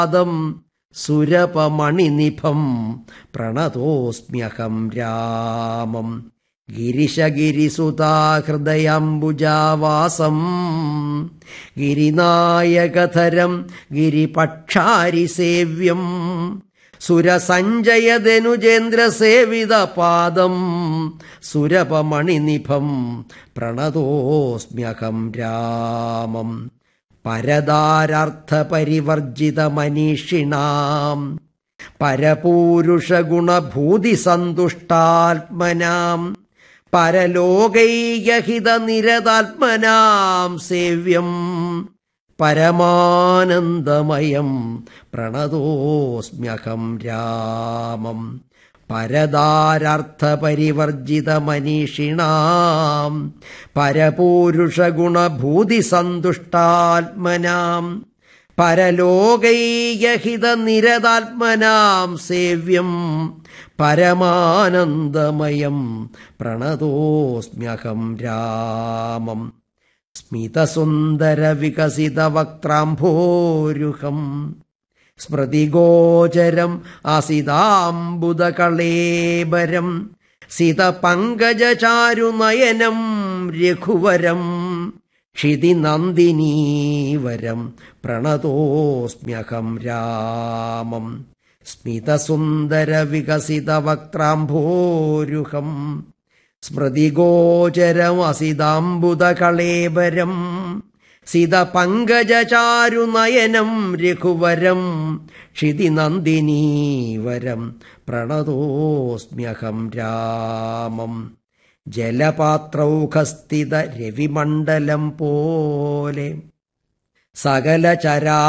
പാദം സുരപമണിനിഭം പ്രണതോസ്മ്യഹം രാമം ഗിരിശഗിരിസുതാഹൃദയംബുജാവാസം ഗിരിനായകധരം ഗിരിപക്ഷാരിസേവ്യം സുരസഞ്ജയധനുജേന്ദ്രസേവിതപാദം സുരപമണിനിഭം പ്രണതോസ്മ്യഹം രാമം പരദാരാർത്ഥപരിവർജിതമനീഷിണാം പരപൂരുഷഗുണഭൂതിസന്തുഷ്ടാത്മനാം പരലോകൈകഹിതനിരതാത്മനാം സേവ്യം പരമാനന്ദമയം പ്രണതോസ്മ്യഹം രാമം പരദാരാർത്ഥപരിവർജിതമനീഷിണാം പരപൂരുഷഗുണഭൂതിസന്തുഷ്ടാത്മനാം പരലോകൈകഹിതനിരതാത്മനാം സേവ്യം പരമാനന്ദമയം പ്രണതോസ്മ്യഹം രാമം സ്മിതസുന്ദരവികസിതവക്ത്രാംഭോരുഹം സ്മൃതിഗോചരം അസിതാംബുദകളേബരം സിതപങ്കജചാരുനയനം രഘുവരം ക്ഷിതിനന്ദിനീവരം പ്രണതോസ്മ്യഹം രാമം സ്മിതസുന്ദരവികസിതവക്ത്രാംഭോരുഹം സ്മൃതിഗോചരമസിതാംബുദകളേബരം സിതപങ്കജചാരുനയനം രഘുവരം ക്ഷിതിനന്ദിനീവരം പ്രണതോസ്മ്യഹം രാമം ജലപാത്രൗഖസ്ഥിത രവിമണ്ഡലം പോലെ സകല ചരാ